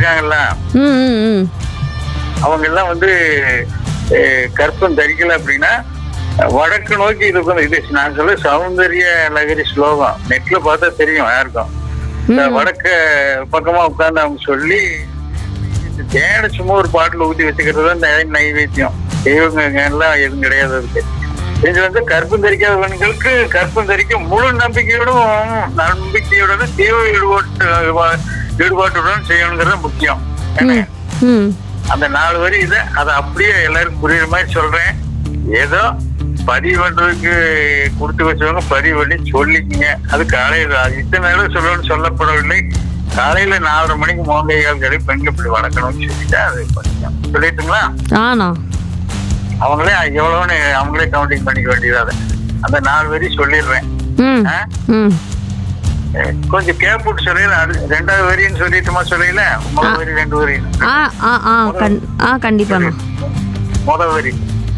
இருக்காங்கல்ல ம் ம் ம் அவங்க எல்லாம் வந்து அஹ், கற்பம் தரிக்கல அப்படின்னா அஹ், வடக்கு நோக்கி இருக்கும் இது நான் சொல்ல சௌந்தரிய லகரி ஸ்லோகம் நெட்ல பார்த்தா தெரியும் யாருக்கும் இந்த வடக்கு பக்கமா உட்கார்ந்து அவங்க சொல்லி இந்த தேனை சும்மா ஒரு பாட்டில் ஊத்தி வச்சுக்கிறது தான் நை- நைவேத்தியம் தெய்வங்க எல்லாம் எதுவும் கிடையாது அதுக்கு இது வந்து கற்பம் தரிக்காதவங்களுக்கு கற்பம் தரிக்க முழு நம்பிக்கையோடும் நம்பிக்கையுடன் தீவிர ஈடுபாட்டு ஈடுபாட்டுடன் செய்யணுங்கிறது முக்கியம் என்ன? ம் அந்த நாலு வரி இதை அதை அப்படியே எல்லாருக்கும் புரியுற மாதிரி சொல்றேன் ஏதோ பதிவு பண்றதுக்கு கொடுத்து வச்சவங்க பதிவு பண்ணி சொல்லிக்கங்க அது காலையில அது இத்தனை நேரம் சொல்லணும்னு சொல்லப்படவில்லை காலையில நாலரை மணிக்கு மோங்கை கால் கடை பெண்கள் இப்படி வளர்க்கணும்னு சொல்லிட்டா அது பண்ணிக்கலாம் சொல்லிட்டுங்களா ஆண்ணா அவங்களே எவ்வளவுன்னு அவங்களே கவுண்டிங் பண்ணிக்க வேண்டியது அதை அந்த நாலு வரி சொல்லிடுறேன் ம் ஆ? ம் அஹ் கொஞ்சம் கேப் விட்டு சொல்லல அது ரெண்டாவது வரின்னு சொல்லிட்டுமா சொல்லல முதல் வரி ரெண்டு வரி ஆ ஆ ஆ கண் ஆ கண்டிப்பாண்ணா முதல் வரி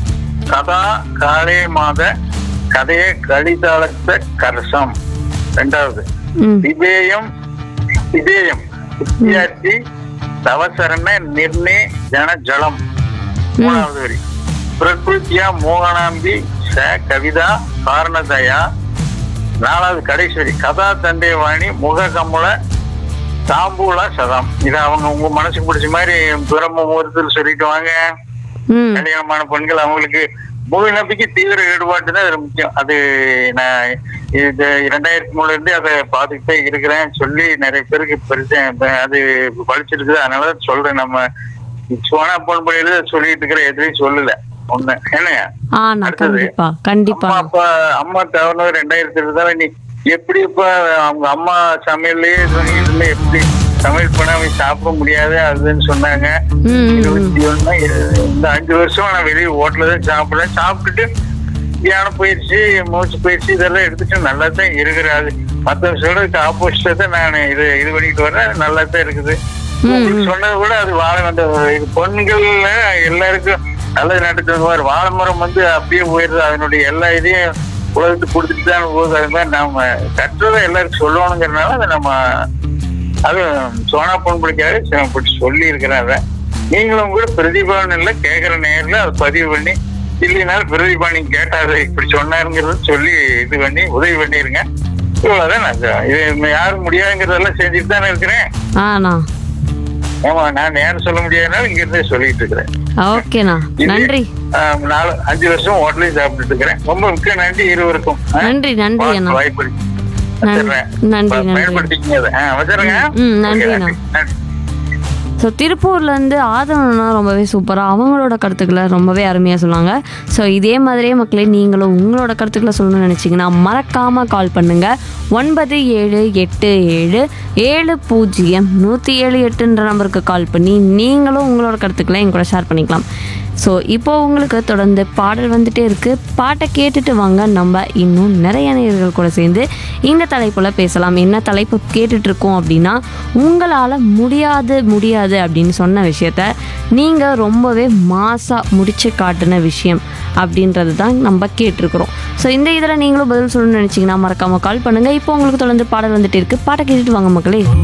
கதா காலே மாத கதைய கடிதாளத்த கரசம் ரெண்டாவது ம் விதேயம் விதேயம் வித்தியார்த்தி தவசரண நிர்ணே ஜன ஜலம் மூணாவது வரி பிரகிருத்தியா மோகனாம்பி ச கவிதா காரணதயா நாலாவது கடைசி வரி கதா தண்டே வாணி முக கமல தாம்பூல சதம் இது அவங்க உங்க மனசுக்கு பிடிச்ச மாதிரி பிரம்ம முகூர்த்தத்தில் சொல்லிட்டு வாங்க ம் கல்யாணமான பெண்கள் அவங்களுக்கு முழு நம்பிக்கை தீவிர ஈடுபாட்டு தான் அது முக்கியம் அது நான் இது இரண்டாயிரத்தி மூணுல இருந்து அதை பார்த்துக்கிட்டே இருக்கிறேன் சொல்லி நிறைய பேருக்கு பெருசேன் அது படிச்சிருக்குது அதனால தான் சொல்றேன் நம்ம சோனா பொன்படியில சொல்லிட்டு இருக்கிற எதுவும் சொல்லல ஒண்ணு என்னங்க ஆண்ணா அடுத்தது. கண்டிப்பா கண்டிப்பா அம்மா அப்பா அம்மா தவறுனது ரெண்டாயிரத்தி இருபதால நீ எப்படி இப்ப அவங்க அம்மா சமையல்லயே சொன்னீங்க இதுல எப்படி சமையல் பண்ண அவங்க சாப்பிட முடியாது அதுன்னு சொன்னாங்க ம் ம், ம் இருபத்தி ஒண்ணு இந்த அஞ்சு வருஷம் நான் வெளியே ஹோட்டல்ல தான் சாப்பிடுறேன் சாப்பிட்டுட்டு தியானம் பயிற்சி மூச்சு பயிற்சி இதெல்லாம் எடுத்துட்டு நல்லா தான் இருக்கிறாரு மத்த சொல்றதுக்கு ஆப்போசிட்டா தான் நான் இது இது பண்ணிட்டு வரேன் நல்லா தான் இருக்குது உங்களுக்கு சொன்னது கூட அது வாழை வந்த இது பொண்கள்ல எல்லாருக்கும் நல்லது நடக்கிறது மாதிரி வாழை மரம் வந்து அப்படியே போயிடுது அதனுடைய எல்லா இதையும் உலகத்துக்கு கொடுத்துட்டு தான் போகுது அது மாதிரி நாம கற்றதை எல்லாருக்கும் சொல்லணுங்கிறதுனால அதை நம்ம அது சோனா பொன்படிக்காக இப்படி சொல்லி இருக்கிறேன் அதை நீங்களும் கூட பிரதிபலன் இல்லை கேட்குற நேரில் அதை பதிவு பண்ணி இல்லைனாலும் பிரதிபா நீங்க கேட்டாரு இப்படி சொன்னாருங்கிறத சொல்லி இது பண்ணி உதவி பண்ணிருங்க இவ்வளவுதான் நான் சொ- இது யாரும் முடியாதுங்கிறதெல்லாம் செஞ்சுட்டு தானே இருக்கிறேன் ஆண்ணா ஆமா நான் நேரம் சொல்ல முடியாதனால இங்க இருந்தே சொல்லிட்டு இருக்கிறேன் ஓகேண்ணா இது, நன்றி ஆஹ், நாலு அஞ்சு வருஷம் ஹோட்டலையும் சாப்பிட்டுட்டு இருக்கிறேன் ரொம்ப முக்கிய நன்றி இருவருக்கும் ஆ? நன்றி நன்றி அண்ணா வாய்ப்பு நன்றி, வச்சிடுறேன். நன்றி, நன்றி. பயன்படுத்திக்கங்க அதை. ஆ, வச்சிடுறேங்க ம், நன்றிண்ணா. ஓகே, நன்றி. ஸோ திருப்பூர்லேருந்து ஆதவனா ரொம்பவே சூப்பராக அவங்களோட கருத்துக்களை ரொம்பவே அருமையாக சொன்னாங்க ஸோ இதே மாதிரியே மக்களே நீங்களும் உங்களோட கருத்துக்களை சொல்லணும்னு நினச்சிங்கன்னா மறக்காமல் கால் பண்ணுங்கள் ஒன்பது ஏழு எட்டு ஏழு ஏழு பூஜ்ஜியம் நூற்றி ஏழு எட்டுன்ற நம்பருக்கு கால் பண்ணி நீங்களும் உங்களோட கருத்துக்களை என் கூட ஷேர் பண்ணிக்கலாம் ஸோ இப்போ உங்களுக்கு தொடர்ந்து பாடல் வந்துட்டே இருக்குது பாட்டை கேட்டுட்டு வாங்க நம்ம இன்னும் நிறைய நேயர்கள் கூட சேர்ந்து இந்த தலைப்பில் பேசலாம் என்ன தலைப்பு கேட்டுட்டு இருக்கோம் அப்படின்னா உங்களால் முடியாது முடியாது அப்படின்னு சொன்ன விஷயத்த நீங்கள் ரொம்பவே மாசாக முடிச்சு காட்டின விஷயம் அப்படின்றது தான் நம்ம கேட்டிருக்கிறோம் ஸோ இந்த இதில் நீங்களும் பதில் சொல்லணும்னு நினச்சிங்கன்னா மறக்காமல் கால் பண்ணுங்கள் இப்போ உங்களுக்கு தொடர்ந்து பாடல் வந்துட்டே இருக்குது பாட்டை கேட்டுட்டு வாங்க மக்களே